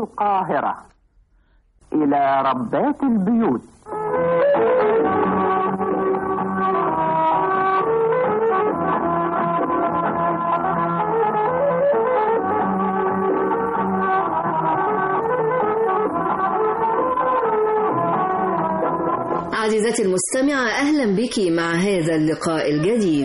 القاهرة إلى ربات البيوت عزيزتي المستمعة أهلا بك مع هذا اللقاء الجديد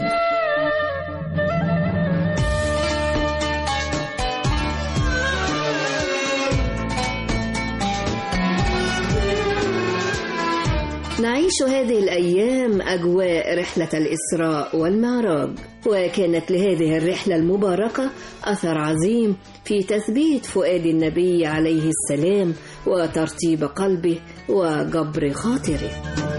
نعيش هذه الأيام أجواء رحلة الإسراء والمعراج وكانت لهذه الرحلة المباركة أثر عظيم في تثبيت فؤاد النبي عليه السلام وترتيب قلبه وجبر خاطره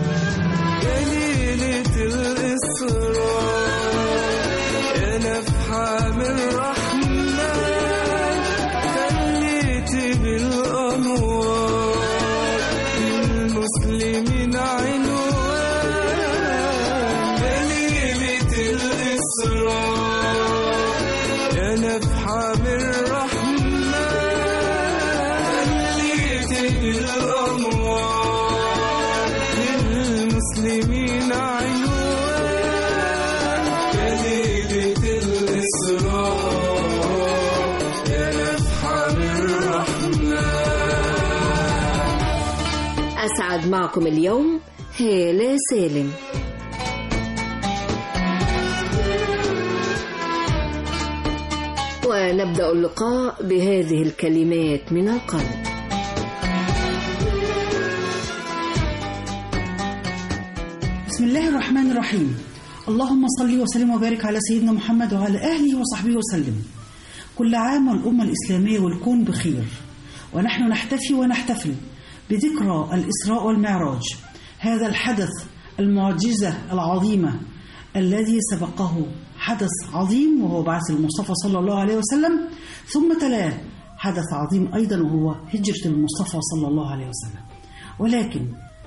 ليلة الإسراء يا نفحة من رحمن خليتي بالأنوار للمسلمين عنوان ليلة الإسراء يا نفحة من رحمن خليتي بالأنوار للمسلمين عنوان يا ليلة الإسراء يا نفحة من رحمن أسعد معكم اليوم هالة سالم ونبدأ اللقاء بهذه الكلمات من القلب بسم الله الرحمن الرحيم اللهم صل وسلم وبارك على سيدنا محمد وعلى اهله وصحبه وسلم كل عام والامه الاسلاميه والكون بخير ونحن نحتفي ونحتفل بذكرى الاسراء والمعراج هذا الحدث المعجزه العظيمه الذي سبقه حدث عظيم وهو بعث المصطفى صلى الله عليه وسلم ثم تلاه حدث عظيم ايضا وهو هجره المصطفى صلى الله عليه وسلم ولكن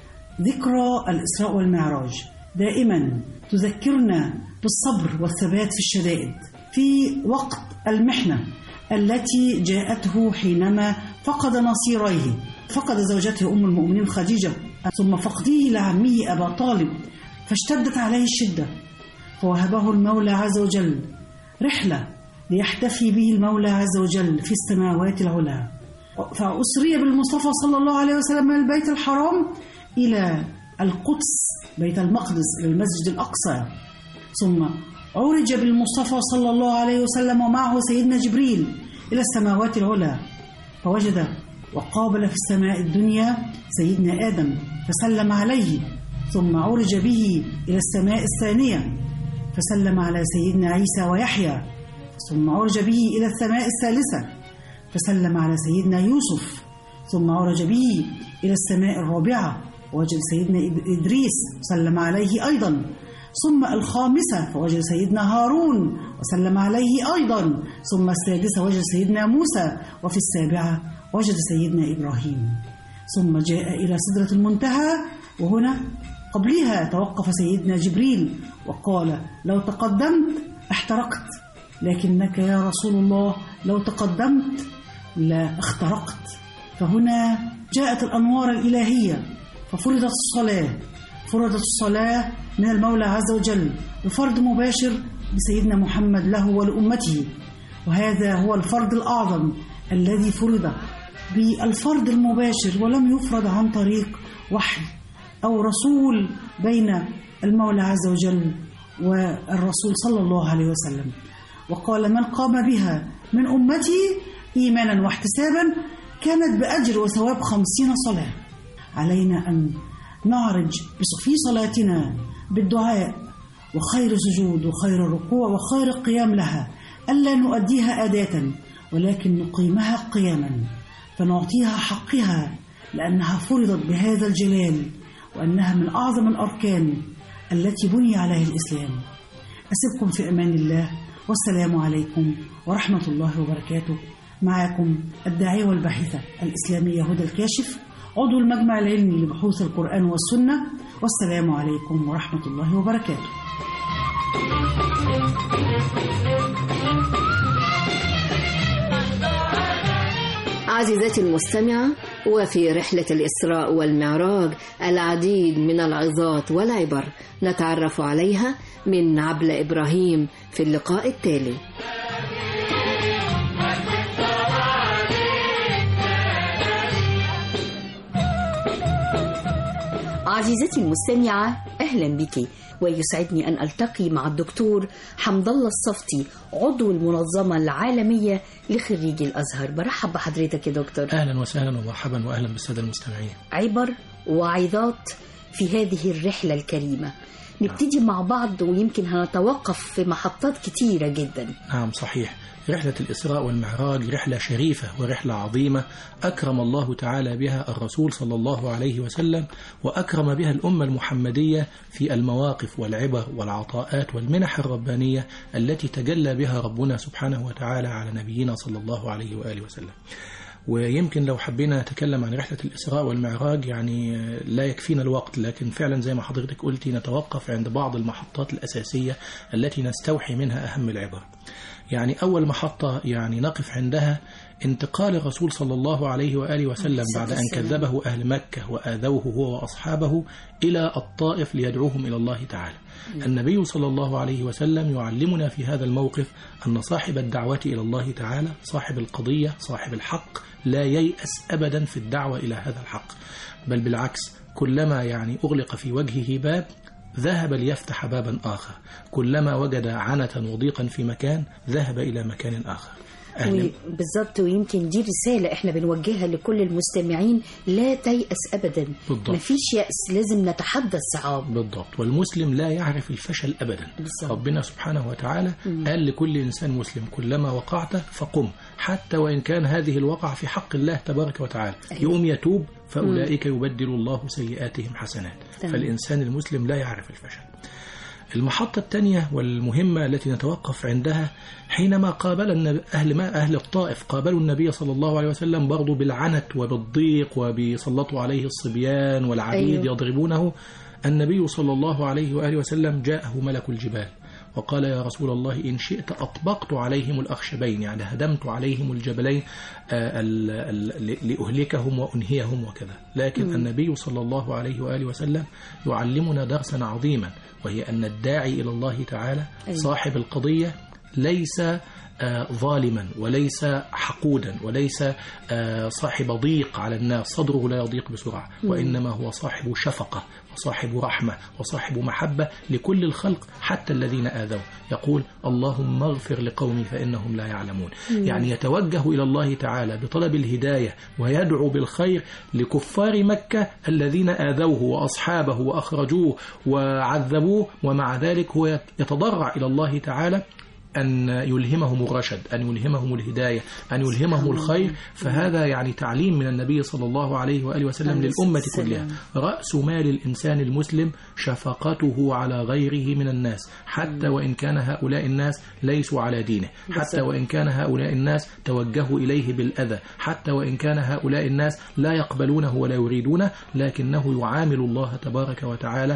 ذكرى الإسراء والمعراج دائما تذكرنا بالصبر والثبات في الشدائد في وقت المحنة التي جاءته حينما فقد نصيريه فقد زوجته أم المؤمنين خديجة ثم فقده لعمه أبا طالب فاشتدت عليه الشدة فوهبه المولى عز وجل رحلة ليحتفي به المولى عز وجل في السماوات العلى فأسري بالمصطفى صلى الله عليه وسلم من البيت الحرام إلى القدس بيت المقدس إلى المسجد الأقصى ثم عرج بالمصطفى صلى الله عليه وسلم ومعه سيدنا جبريل إلى السماوات العلى فوجد وقابل في السماء الدنيا سيدنا آدم فسلم عليه ثم عرج به إلى السماء الثانية فسلم على سيدنا عيسى ويحيى ثم عرج به إلى السماء الثالثة فسلم على سيدنا يوسف ثم عرج به إلى السماء الرابعة ووجد سيدنا إدريس سلم عليه أيضا ثم الخامسة فوجد سيدنا هارون وسلم عليه أيضا ثم السادسة وجد سيدنا موسى وفي السابعة وجد سيدنا إبراهيم ثم جاء إلى سدرة المنتهى وهنا قبلها توقف سيدنا جبريل وقال لو تقدمت احترقت لكنك يا رسول الله لو تقدمت لا اخترقت فهنا جاءت الأنوار الإلهية ففرضت الصلاة فرضت الصلاة من المولى عز وجل بفرض مباشر بسيدنا محمد له ولأمته وهذا هو الفرض الأعظم الذي فرض بالفرض المباشر ولم يفرض عن طريق وحي أو رسول بين المولى عز وجل والرسول صلى الله عليه وسلم وقال من قام بها من أمتي إيمانا واحتسابا كانت بأجر وثواب خمسين صلاة علينا أن نعرج في صلاتنا بالدعاء وخير سجود وخير الركوع وخير القيام لها ألا نؤديها أداة ولكن نقيمها قياما فنعطيها حقها لأنها فرضت بهذا الجلال وأنها من أعظم الأركان التي بني عليها الإسلام أسيبكم في أمان الله والسلام عليكم ورحمة الله وبركاته معكم الداعية والباحثة الإسلامية هدى الكاشف عضو المجمع العلمي لبحوث القرآن والسنة والسلام عليكم ورحمة الله وبركاته عزيزتي المستمعة وفي رحلة الإسراء والمعراج العديد من العظات والعبر نتعرف عليها من عبلة إبراهيم في اللقاء التالي عزيزتي المستمعة أهلا بك ويسعدني أن ألتقي مع الدكتور حمد الله الصفتي عضو المنظمة العالمية لخريجي الأزهر برحب بحضرتك يا دكتور اهلا وسهلا ومرحبا واهلا بالساده المستمعين عبر وعظات في هذه الرحلة الكريمة نبتدي مع بعض ويمكن هنتوقف في محطات كتيرة جدا نعم صحيح رحلة الإسراء والمعراج رحلة شريفة ورحلة عظيمة أكرم الله تعالى بها الرسول صلى الله عليه وسلم وأكرم بها الأمة المحمدية في المواقف والعبر والعطاءات والمنح الربانية التي تجلى بها ربنا سبحانه وتعالى على نبينا صلى الله عليه وآله وسلم ويمكن لو حبينا نتكلم عن رحلة الإسراء والمعراج يعني لا يكفينا الوقت لكن فعلا زي ما حضرتك قلتي نتوقف عند بعض المحطات الأساسية التي نستوحي منها أهم العبر يعني أول محطة يعني نقف عندها انتقال الرسول صلى الله عليه وآله وسلم بعد أن كذبه أهل مكة وآذوه هو وأصحابه إلى الطائف ليدعوهم إلى الله تعالى النبي صلى الله عليه وسلم يعلمنا في هذا الموقف أن صاحب الدعوة إلى الله تعالى صاحب القضية صاحب الحق لا ييأس أبدا في الدعوة إلى هذا الحق بل بالعكس كلما يعني أغلق في وجهه باب ذهب ليفتح بابا آخر كلما وجد عنة وضيقا في مكان ذهب إلى مكان آخر أهلا بالظبط ويمكن دي رسالة احنا بنوجهها لكل المستمعين لا تيأس أبدا بالضبط. مفيش يأس لازم نتحدى الصعاب بالضبط والمسلم لا يعرف الفشل أبدا بالظبط. ربنا سبحانه وتعالى قال لكل إنسان مسلم كلما وقعت فقم حتى وإن كان هذه الوقعة في حق الله تبارك وتعالى يوم يتوب فأولئك يبدل الله سيئاتهم حسنات تمام. فالإنسان المسلم لا يعرف الفشل المحطة الثانية والمهمة التي نتوقف عندها حينما قابل النب- أهل ما أهل الطائف قابلوا النبي صلى الله عليه وسلم برضو بالعنت وبالضيق وبيسلطوا عليه الصبيان والعبيد أيوه. أيوه. يضربونه النبي صلى الله عليه وآله وسلم جاءه ملك الجبال وقال يا رسول الله إن شئت أطبقت عليهم الأخشبين يعني هدمت عليهم الجبلين آه، ال- ال- لأهلكهم وأنهيهم وكذا لكن النبي صلى الله عليه وآله وسلم يعلمنا درسا عظيما وهي أن الداعي إلى الله تعالى أيوه. صاحب القضية ليس آه، ظالما وليس حقودا وليس آه، صاحب ضيق على الناس صدره لا يضيق بسرعة وإنما هو صاحب شفقة وصاحب رحمة وصاحب محبة لكل الخلق حتى الذين آذوه يقول اللهم اغفر لقومي فإنهم لا يعلمون يعني يتوجه إلى الله تعالى بطلب الهداية ويدعو بالخير لكفار مكة الذين آذوه وأصحابه وأخرجوه وعذبوه ومع ذلك هو يتضرع إلى الله تعالى أن يلهمهم الرشد أن يلهمهم الهداية أن يلهمهم الخير فهذا يعني تعليم من النبي صلى الله عليه وآله وسلم عليه للأمة السلام. كلها رأس مال الإنسان المسلم شفقته على غيره من الناس حتى وإن كان هؤلاء الناس ليسوا على دينه حتى بالظبط. وإن كان هؤلاء الناس توجهوا إليه بالأذى حتى وإن كان هؤلاء الناس لا يقبلونه ولا يريدونه لكنه يعامل الله تبارك وتعالى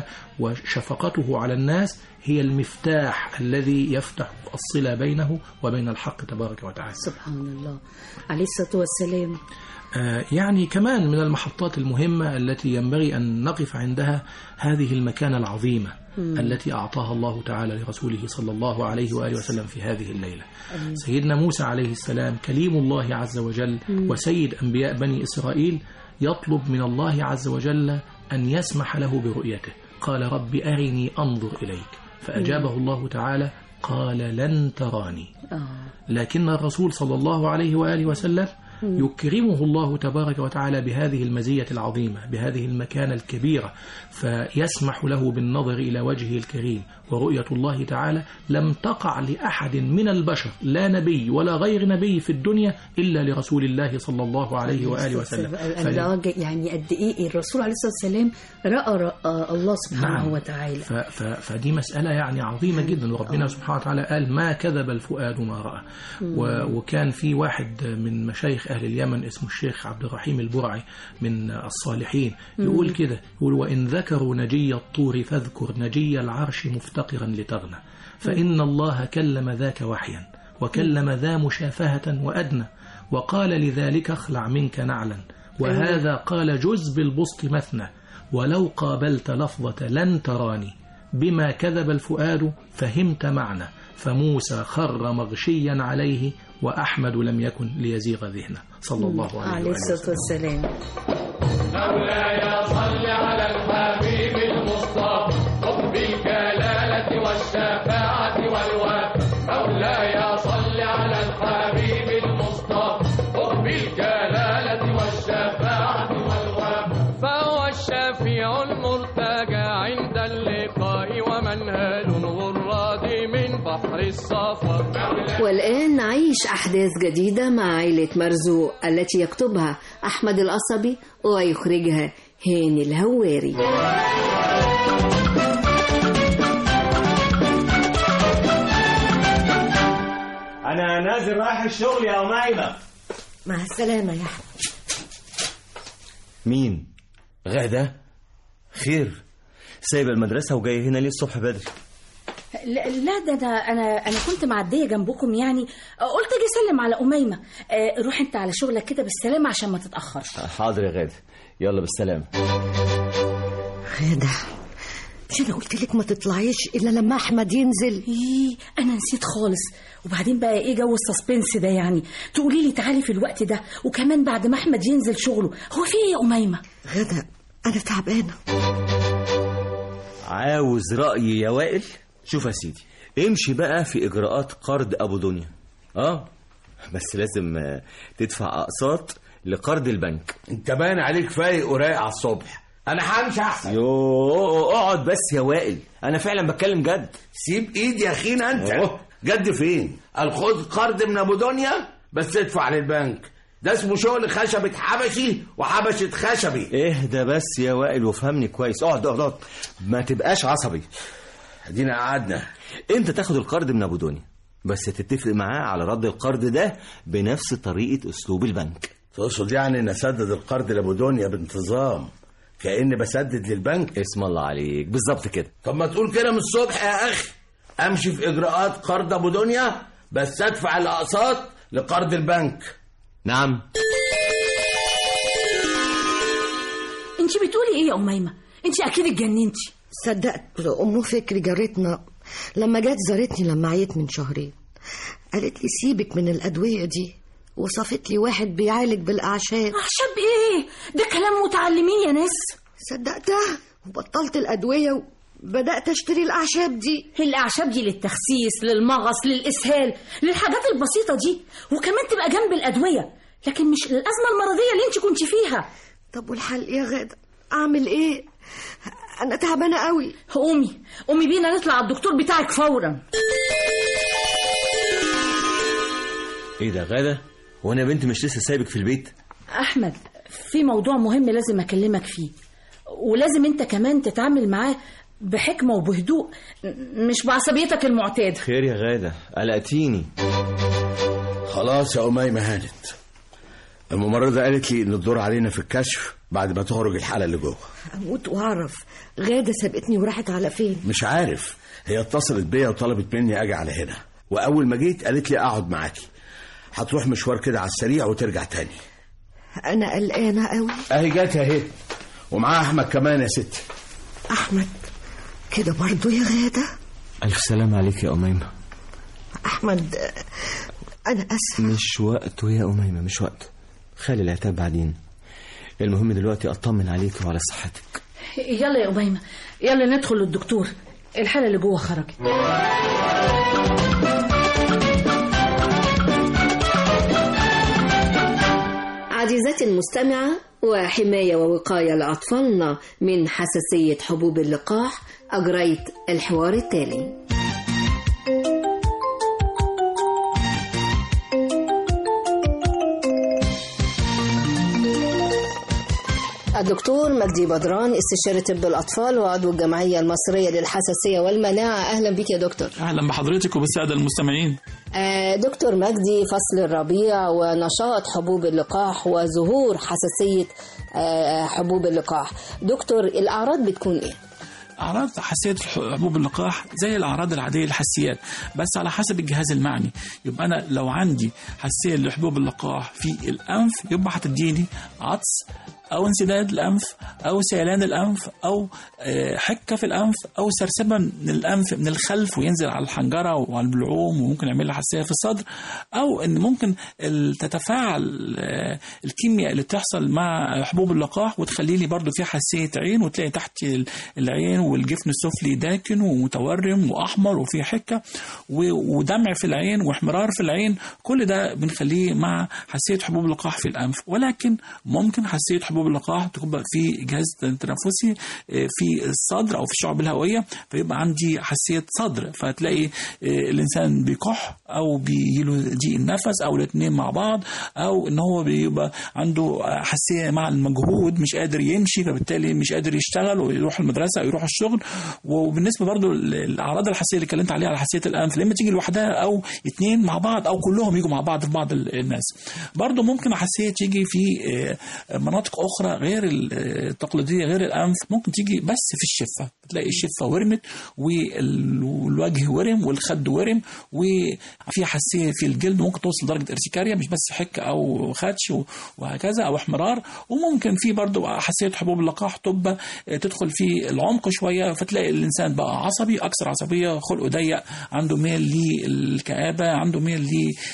وشفقته على الناس هي المفتاح الذي يفتح الصلة بينه وبين الحق تبارك وتعالى سبحان الله عليه الصلاة والسلام آه، يعني كمان من المحطات المهمة التي ينبغي أن نقف عندها هذه المكانة العظيمة التي أعطاها الله تعالى لرسوله صلى الله عليه وآله وسلم في هذه الليلة سيدنا موسى عليه السلام كليم الله عز وجل وسيد أنبياء بني إسرائيل يطلب من الله عز وجل أن يسمح له برؤيته قال رب أرني أنظر إليك فأجابه الله تعالى قال لن تراني آه. لكن الرسول صلى الله عليه وآله وسلم يكرمه الله تبارك وتعالى بهذه المزية العظيمة بهذه المكانة الكبيرة فيسمح له بالنظر إلى وجهه الكريم ورؤية الله تعالى لم تقع لأحد من البشر لا نبي ولا غير نبي في الدنيا إلا لرسول الله صلى الله عليه وآله وسلم فل- الله يعني قد ايه الرسول عليه الصلاه والسلام راى رأى الله سبحانه نعم. وتعالى ف ف فدي مسألة يعني عظيمة جدا وربنا سبحانه وتعالى قال ما كذب الفؤاد ما رأى و وكان في واحد من مشايخ أهل اليمن اسمه الشيخ عبد الرحيم البرعي من الصالحين يقول كده يقول وإن ذكروا نجي الطور فاذكر نجي العرش مفتقرا لتغنى فإن الله كلم ذاك وحيا وكلم ذا مشافهة وأدنى وقال لذلك اخلع منك نعلا وهذا قال جز بالبسط مثنى ولو قابلت لفظة لن تراني بما كذب الفؤاد فهمت معنى فموسى خر مغشيا عليه وأحمد لم يكن ليزيغ ذهنه صلى الله عليه, عليه وآله الصلاة وسلم والسلام مولاي صل على الحبيب المصطفى حب الجلالة والشفاعة والوفاء مولاي صل على الحبيب المصطفى حب الجلالة والشفاعة والوفاء فهو الشفيع المرتجى عند اللقاء ومنهل الغراد من بحر الصفا والآن نعيش أحداث جديدة مع عائلة مرزوق التي يكتبها أحمد القصبي ويخرجها هاني الهواري انا نازل رايح الشغل يا اميمه مع السلامة يا أحمد مين غادة خير سايبه المدرسه وجايه هنا ليه الصبح بدري لا لا ده انا انا انا كنت معديه جنبكم يعني قلت اجي اسلم على اميمه آه، روح انت على شغلك كده بالسلامه عشان ما تتاخرش حاضر يا غادة يلا بالسلامه غادة مش أنا قلت لك ما تطلعيش إلا لما أحمد ينزل ايه انا نسيت خالص وبعدين بقى ايه جو السسبنس ده يعني تقولي لي تعالي في الوقت ده وكمان بعد ما احمد ينزل شغله هو في ايه يا اميمه غادة أنا تعبانة عاوز رايي يا وائل شوف يا سيدي امشي بقى في اجراءات قرض ابو دنيا اه بس لازم آه، تدفع اقساط لقرض البنك انت باين عليك فايق ورايق على الصبح انا همشي احسن يوه اقعد بس يا وائل انا فعلا بتكلم جد سيب ايدي يا اخينا انت أوه. جد فين قال خد قرض من ابو دنيا بس ادفع للبنك ده اسمه شغل خشبة حبشي وحبشة خشبي اهدى بس يا وائل وافهمني كويس اقعد اقعد اقعد ما تبقاش عصبي ادينا قعدنا انت تاخد القرض من ابو دنيا بس تتفق معاه على رد القرض ده بنفس طريقه اسلوب البنك تقصد يعني ان اسدد القرض لابو دنيا بانتظام كاني بسدد للبنك اسم الله عليك بالظبط كده طب ما تقول كده من الصبح يا اخي امشي في اجراءات قرض ابو دنيا بس ادفع الاقساط لقرض البنك نعم انت بتقولي ايه يا اميمه انت اكيد اتجننتي صدقت أم فكري جارتنا لما جت زارتني لما عيت من شهرين قالت لي سيبك من الأدوية دي وصفت لي واحد بيعالج بالأعشاب اعشاب ايه ده كلام متعلمين يا ناس صدقتها وبطلت الأدوية وبدأت أشتري الأعشاب دي الأعشاب دي للتخسيس للمغص للإسهال للحاجات البسيطة دي وكمان تبقى جنب الأدوية لكن مش الأزمة المرضية اللي انت كنت فيها طب والحل إيه يا غادة أعمل إيه أنا تعبانة قوي قومي قومي بينا نطلع على الدكتور بتاعك فورا ايه ده غاده وانا يا بنت مش لسه سايبك في البيت أحمد في موضوع مهم لازم أكلمك فيه ولازم انت كمان تتعامل معاه بحكمة وبهدوء م- مش بعصبيتك المعتادة خير يا غاده قلقتيني خلاص يا أميمة هانت الممرضة قالت لي إن الدور علينا في الكشف بعد ما تخرج الحالة اللي جوه أموت وأعرف غادة سابتني وراحت على فين مش عارف هي اتصلت بيا وطلبت مني أجي على هنا وأول ما جيت قالت لي أقعد معاكي هتروح مشوار كده على السريع وترجع تاني أنا قلقانة قوي أهي جت أهي ومعاها أحمد كمان يا ستي أحمد كده برضو يا غادة الف سلام عليك يا اميمه أحمد آه، أنا أسفة مش وقته يا اميمه مش وقته خلي العتاب بعدين المهم دلوقتي اطمن عليك وعلى صحتك يلا يا أميمة يلا ندخل للدكتور الحالة اللي جوه خرجت عزيزتي المستمعة وحماية ووقاية لأطفالنا من حساسية حبوب اللقاح أجريت الحوار التالي الدكتور مجدي بدران استشاري طب الأطفال وعضو الجمعية المصرية للحساسية والمناعة أهلا بك يا دكتور اهلا بحضرتك وبالساده المستمعين آه، دكتور مجدي فصل الربيع ونشاط حبوب اللقاح وظهور حساسية آه، حبوب اللقاح دكتور الأعراض بتكون إيه؟ اعراض حساسيه حبوب اللقاح زي الاعراض العاديه الحساسيات بس على حسب الجهاز المعني يبقى انا لو عندي حساسيه لحبوب اللقاح في الانف يبقى هتديني عطس او انسداد الانف او سيلان الانف او آه، حكه في الانف او سرسبه من الانف من الخلف وينزل على الحنجره وعلى البلعوم وممكن يعمل لي حساسيه في الصدر او ان ممكن ال- تتفاعل آه، الكيمياء اللي بتحصل مع حبوب اللقاح وتخلي لي برضو في حساسيه عين وتلاقي تحت ال- العين والجفن السفلي داكن ومتورم واحمر وفي حكه و- ودمع في العين واحمرار في العين كل ده بنخليه مع حساسيه حبوب اللقاح في الانف ولكن ممكن حساسيه حبوب اللقاح تبقى في جهاز تنفسي آه، في الصدر او في الشعب الهوائيه فيبقى عندي حساسيه صدر فتلاقي آه، الانسان بيكح او بيجيله ضيق النفس او الاثنين مع بعض او ان هو بيبقى عنده حساسيه مع المجهود مش قادر يمشي فبالتالي مش قادر يشتغل ويروح المدرسه او يروح الشغل وبالنسبه برضو الاعراض الحساسيه اللي اتكلمت عليها على حساسيه الانف لما تيجي لوحدها او اثنين مع بعض او كلهم يجوا مع بعض في بعض ال- الناس برضو ممكن حساسيه تيجي في آه، مناطق اخرى غير ال- التقليديه غير الانف ممكن تيجي بس في الشفه تلاقي الشفه ورمت وال- والوجه ورم والخد ورم وفي حساسيه في الجلد ممكن توصل لدرجه ارتكاريه مش بس حكه او خدش و- وهكذا او احمرار وممكن في برضو حساسيه حبوب اللقاح تبقى آه، تدخل في العمق شويه فتلاقي الانسان بقى عصبي اكثر عصبيه خلقه ضيق عنده ميل للكآبه عنده ميل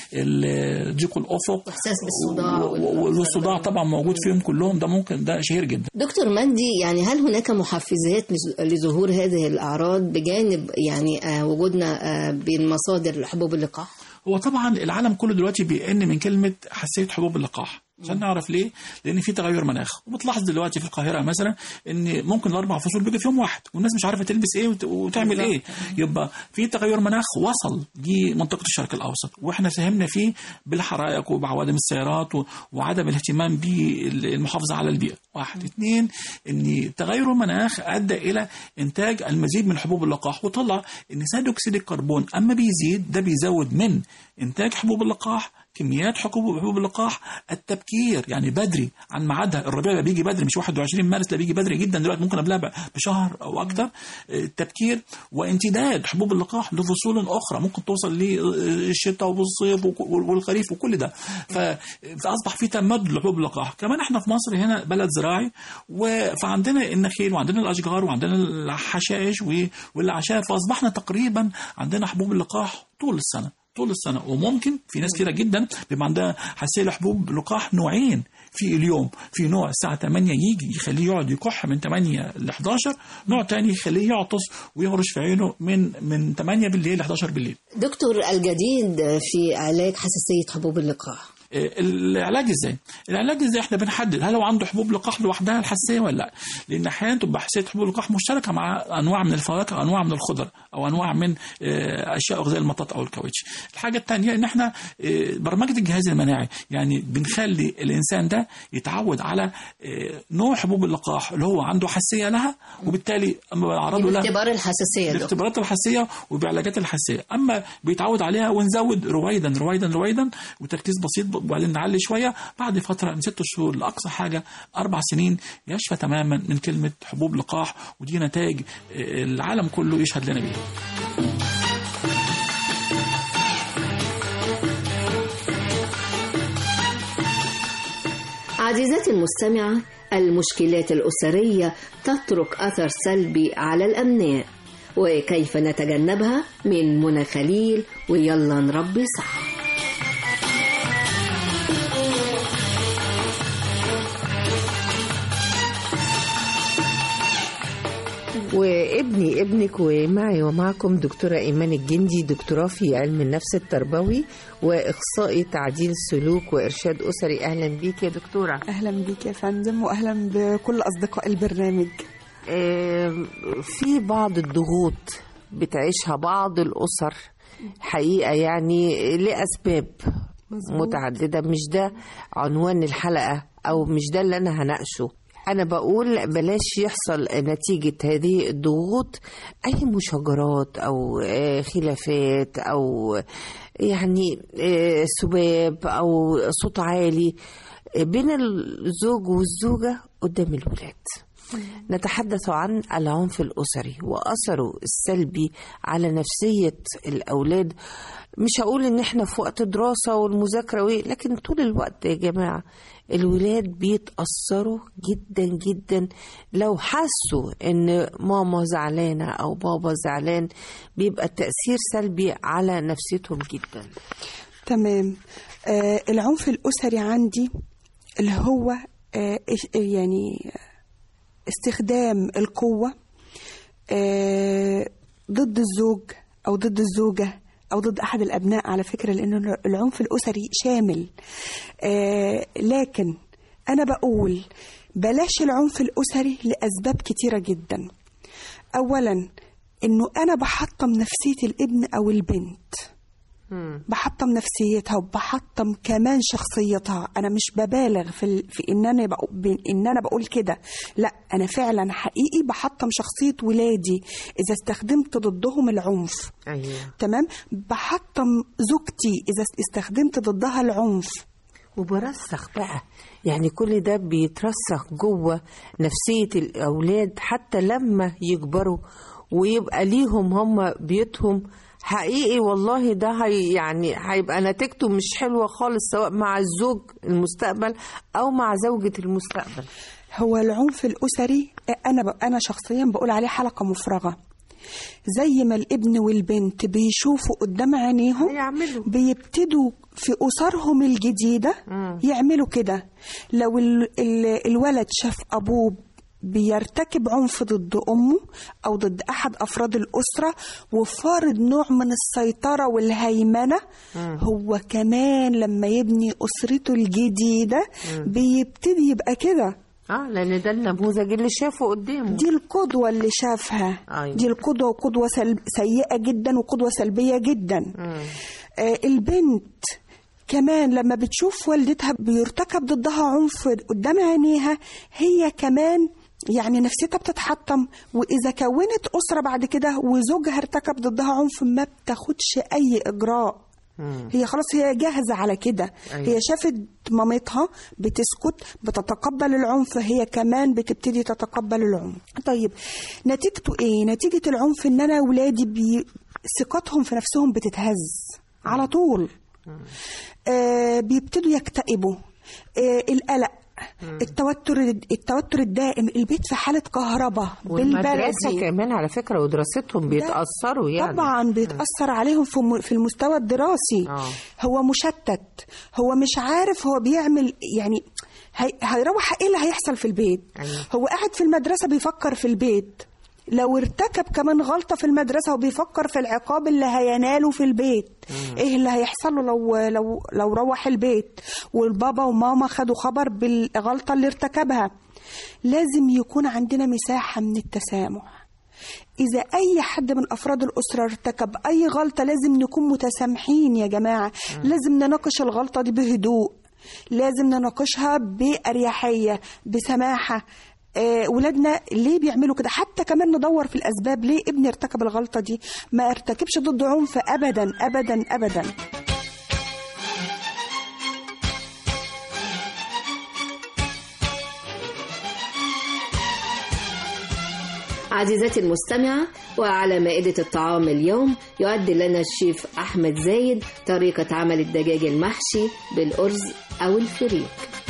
لضيق الافق احساس بالصداع و- و- والصداع طبعا موجود فيهم كلهم ده ممكن ده شهير جدا دكتور مندي يعني هل هناك محفزات لز- لظهور هذه الأعراض بجانب يعني آه، وجودنا آه، بين مصادر حبوب اللقاح؟ هو طبعا العالم كله دلوقتي بيئن من كلمه حساسيه حبوب اللقاح عشان نعرف ليه لان في تغير مناخ وبتلاحظ دلوقتي في القاهره مثلا ان ممكن الاربع فصول بيجي في يوم واحد والناس مش عارفه تلبس ايه وت- وتعمل ايه يبقى في تغير مناخ وصل لمنطقه الشرق الاوسط واحنا ساهمنا فيه بالحرائق وبعوادم السيارات و- وعدم الاهتمام بالمحافظه على البيئه واحد اثنين ان تغير المناخ ادى الى انتاج المزيد من حبوب اللقاح وطلع ان ثاني اكسيد الكربون اما بيزيد ده بيزود من انتاج حبوب اللقاح كميات حبوب حبوب اللقاح التبكير يعني بدري عن ميعادها الربيع بقى بيجي بدري مش 21 مارس لا بيجي بدري جدا دلوقتي ممكن قبلها ب- بشهر او اكتر التبكير وامتداد حبوب اللقاح لفصول اخرى ممكن توصل للشتاء والصيف وك- والخريف وكل ده ف- فاصبح في تمدد لحبوب اللقاح كمان احنا في مصر هنا بلد زراعي و- فعندنا النخيل وعندنا الاشجار وعندنا الحشائش و- والاعشاب فاصبحنا تقريبا عندنا حبوب اللقاح طول السنه طول السنة وممكن في ناس كتيرة جدا بيبقى عندها حساسية لحبوب لقاح نوعين في اليوم في نوع الساعة 8 يجي يخليه يقعد يكح من 8 ل 11 نوع تاني يخليه يعطس ويهرش في عينه من من 8 بالليل ل 11 بالليل دكتور الجديد في علاج حساسية حبوب اللقاح العلاج ازاي؟ العلاج ازاي احنا بنحدد هل هو عنده حبوب لقاح لوحدها الحساسيه ولا لا؟ لان احيانا تبقى حساسيه حبوب اللقاح مشتركه مع انواع من الفواكه او انواع من الخضر او انواع من آه، اشياء زي المطاط او الكاوتش. الحاجه الثانيه ان احنا آه، برمجه الجهاز المناعي يعني بنخلي الانسان ده يتعود على آه، نوع حبوب اللقاح اللي هو عنده حساسيه لها وبالتالي اما بعرضه لها باختبار الحساسية دكتور. باختبارات الحساسيه وبعلاجات الحساسيه اما بيتعود عليها ونزود رويدا رويدا رويدا وتركيز بسيط وبعدين نعلي شويه بعد فتره من ست شهور لاقصى حاجه اربع سنين يشفى تماما من كلمه حبوب لقاح ودي نتائج آه، العالم كله يشهد لنا بيها عزيزتي المستمعة المشكلات الأسرية تترك أثر سلبي على الأبناء وكيف نتجنبها من منى خليل ويلا نربي صح وابني ابنك ومعي ومعكم دكتورة إيمان الجندي دكتوراه في علم النفس التربوي وإخصائي تعديل سلوك وإرشاد أسري أهلا بيك يا دكتورة اهلا بيك يا فندم واهلا بكل اصدقاء البرنامج آم، في بعض الضغوط بتعيشها بعض الأسر حقيقة يعني لأسباب مظبوط. متعددة مش ده عنوان الحلقة أو مش ده اللي أنا هناقشه أنا بقول بلاش يحصل نتيجة هذه الضغوط أي مشاجرات أو آه، خلافات أو يعني آه، سباب أو صوت عالي بين الزوج والزوجة قدام الولاد نتحدث عن العنف الأسري وأثره السلبي على نفسية الأولاد مش هقول إن إحنا في وقت دراسة والمذاكرة وإيه لكن طول الوقت يا جماعة الولاد بيتأثروا جدا جدا لو حسوا إن ماما زعلانة أو بابا زعلان بيبقى التأثير سلبي على نفسيتهم جدا تمام آه العنف الأسري عندي اللي هو آه إش- يعني استخدام القوة آه ضد الزوج أو ضد الزوجة أو ضد أحد الأبناء على فكرة لأن العنف الأسري شامل آه لكن أنا بقول بلاش العنف الأسري لأسباب كتيرة جدا أولا إنه أنا بحطم نفسية الابن أو البنت بحطم نفسيتها وبحطم كمان شخصيتها انا مش ببالغ في ال... في ان انا بقول... ان انا بقول كده لا انا فعلا حقيقي بحطم شخصيه ولادي اذا استخدمت ضدهم العنف أيوة. تمام بحطم زوجتي اذا استخدمت ضدها العنف وبرسخ بقى يعني كل ده بيترسخ جوه نفسية الأولاد حتى لما يكبروا ويبقى ليهم هم بيوتهم حقيقي والله ده هي يعني هيبقى نتيجته مش حلوة خالص سواء مع الزوج المستقبل أو مع زوجة المستقبل هو العنف الأسري أنا ب... أنا شخصيا بقول عليه حلقة مفرغة زي ما الابن والبنت بيشوفوا قدام عينيهم بيبتدوا في أسرهم الجديدة يعملوا كده لو ال... ال... الولد شاف أبوه بيرتكب عنف ضد أمه أو ضد أحد أفراد الأسرة وفارض نوع من السيطرة والهيمنة هو كمان لما يبني أسرته الجديدة بيبتدي يبقى كده اه لان ده النموذج اللي شافه قدامه دي القدوة اللي شافها أيوة. دي القدوة وقدوة سلب سيئة جدا وقدوة سلبية جدا آه البنت كمان لما بتشوف والدتها بيرتكب ضدها عنف قدام عينيها هي كمان يعني نفسيتها بتتحطم واذا كونت اسره بعد كده وزوجها ارتكب ضدها عنف ما بتاخدش اي اجراء هي خلاص هي جاهزة على كده أيوة. هي شافت مامتها بتسكت بتتقبل العنف هي كمان بتبتدي تتقبل العنف طيب نتيجته ايه نتيجة العنف ان انا ولادي بي... ثقتهم في نفسهم بتتهز على طول آه بيبتدوا يكتئبوا آه القلق التوتر التوتر الدائم البيت في حالة كهرباء والمدرسة كمان على فكرة ودراستهم بيتأثروا يعني طبعا بيتأثر عليهم في م- في المستوى الدراسي آه. هو مشتت هو مش عارف هو بيعمل يعني هي هيروح ايه اللي هيحصل في البيت أيوة. هو قاعد في المدرسة بيفكر في البيت لو ارتكب كمان غلطة في المدرسة وبيفكر في العقاب اللي هيناله في البيت ايه اللي هيحصل له لو لو لو روح البيت والبابا وماما خدوا خبر بالغلطة اللي ارتكبها لازم يكون عندنا مساحة من التسامح إذا أي حد من أفراد الأسرة ارتكب أي غلطة لازم نكون متسامحين يا جماعة لازم نناقش الغلطة دي بهدوء لازم نناقشها بأريحية بسماحة آه ولادنا ليه بيعملوا كده حتى كمان ندور في الأسباب ليه ابني ارتكب الغلطة دي ما ارتكبش ضد عنف أبدا أبدا أبدا عزيزتي المستمعة وعلى مائدة الطعام اليوم يؤدي لنا الشيف أحمد زايد طريقة عمل الدجاج المحشي بالأرز أو الفريك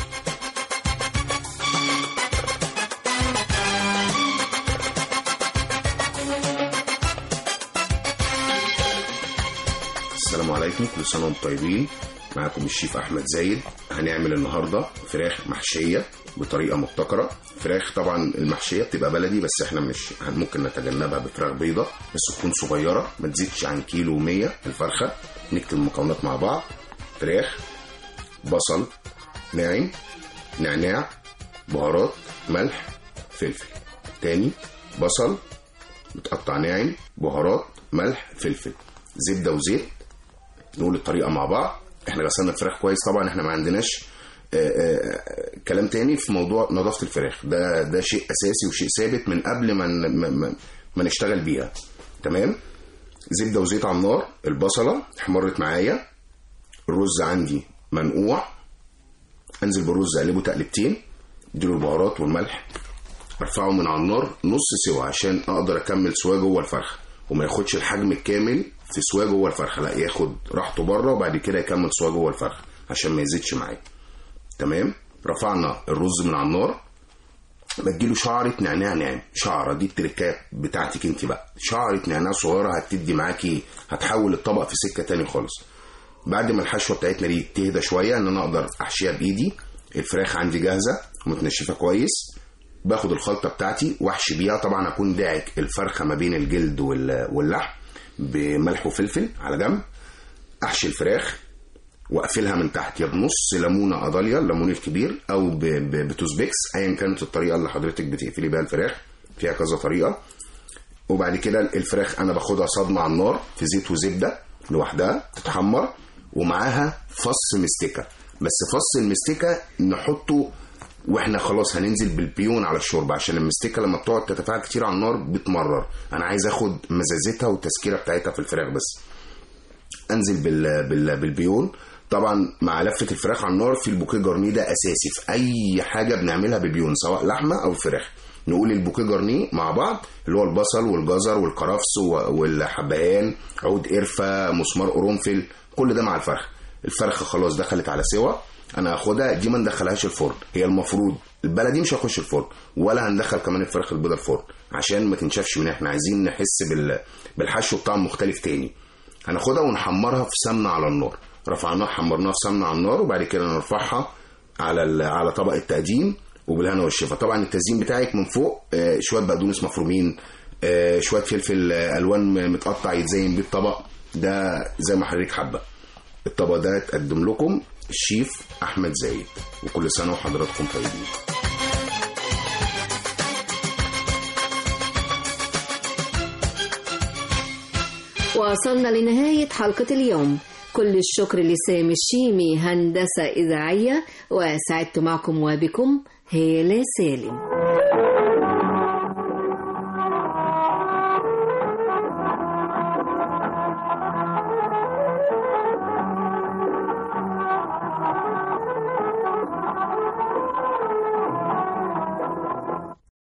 السلام عليكم كل سنه وانتم طيبين معاكم الشيف احمد زايد هنعمل النهارده فراخ محشيه بطريقه مبتكره فراخ طبعا المحشيه بتبقى بلدي بس احنا مش ممكن نتجنبها بفراخ بيضه بس تكون صغيره ما تزيدش عن كيلو 100 الفرخه نكتب المكونات مع بعض فراخ بصل ناعم نعناع بهارات ملح فلفل تاني بصل متقطع ناعم بهارات ملح فلفل زبده وزيت نقول الطريقه مع بعض احنا غسلنا الفراخ كويس طبعا احنا ما عندناش آه، آه، كلام تاني في موضوع نظافه الفراخ ده ده شيء اساسي وشيء ثابت من قبل ما ن- ما, ما, ما نشتغل بيها تمام زبده وزيت على النار البصله احمرت معايا الرز عندي منقوع انزل بالرز اقلبه تقلبتين اديله البهارات والملح ارفعه من على النار نص سوا عشان اقدر اكمل سواه جوه الفرخه وما ياخدش الحجم الكامل في سواه جوه الفرخه لا ياخد راحته بره وبعد كده يكمل سواه جوه الفرخه عشان ما يزيدش معايا تمام رفعنا الرز من على النار بديله شعرة نعناع ناعم شعرة دي التركات بتاعتك انت بقى شعرة نعناع صغيرة هتدي معاكي هتحول الطبق في سكة تاني خالص بعد ما الحشوة بتاعتنا دي تهدى شوية ان انا اقدر احشيها بايدي الفراخ عندي جاهزة متنشفة كويس باخد الخلطة بتاعتي واحشي بيها طبعا اكون داعك الفرخة ما بين الجلد وال- واللحم بملح وفلفل على جنب احشي الفراخ واقفلها من تحت يا بنص ليمونه اداليا الليمون الكبير او ب- ب- بتوزبيكس ايا كانت الطريقه اللي حضرتك بتقفلي بيها الفراخ فيها كذا طريقه وبعد كده الفراخ انا باخدها صدمه على النار في زيت وزبده لوحدها تتحمر ومعاها فص مستكه بس فص المستكه نحطه واحنا خلاص هننزل بالبيون على الشوربه عشان المستكه لما بتقعد تتفاعل كتير على النار بتمرر انا عايز اخد مزازتها والتسكيره بتاعتها في الفراخ بس انزل بال... بال... بالبيون طبعا مع لفه الفراخ على النار في البوكيه جارنيه ده اساسي في اي حاجه بنعملها ببيون سواء لحمه او فراخ نقول البوكيه جارنيه مع بعض اللي هو البصل والجزر والكرفس و- والحبهان عود قرفه مسمار قرنفل كل ده مع الفرخ الفرخه خلاص دخلت على سوا انا هاخدها دي ما ندخلهاش الفرن هي المفروض البلدي مش هيخش الفرن ولا هندخل كمان الفراخ البيضاء الفرن عشان ما تنشفش منها احنا عايزين نحس بال... بالحشو بطعم مختلف تاني هناخدها ونحمرها في سمنه على النار رفعناها حمرناها في سمنه على النار وبعد كده نرفعها على ال- على طبق التقديم وبالهنا والشفا طبعا التزيين بتاعك من فوق آه، شويه بقدونس مفرومين آه، شويه فلفل آه، الوان متقطع يتزين بيه الطبق ده زي ما حضرتك حابه الطبق ده تقدم لكم الشيف احمد زايد وكل سنه وحضراتكم طيبين وصلنا لنهاية حلقة اليوم كل الشكر لسامي الشيمي هندسة إذاعية وسعدت معكم وبكم هالة سالم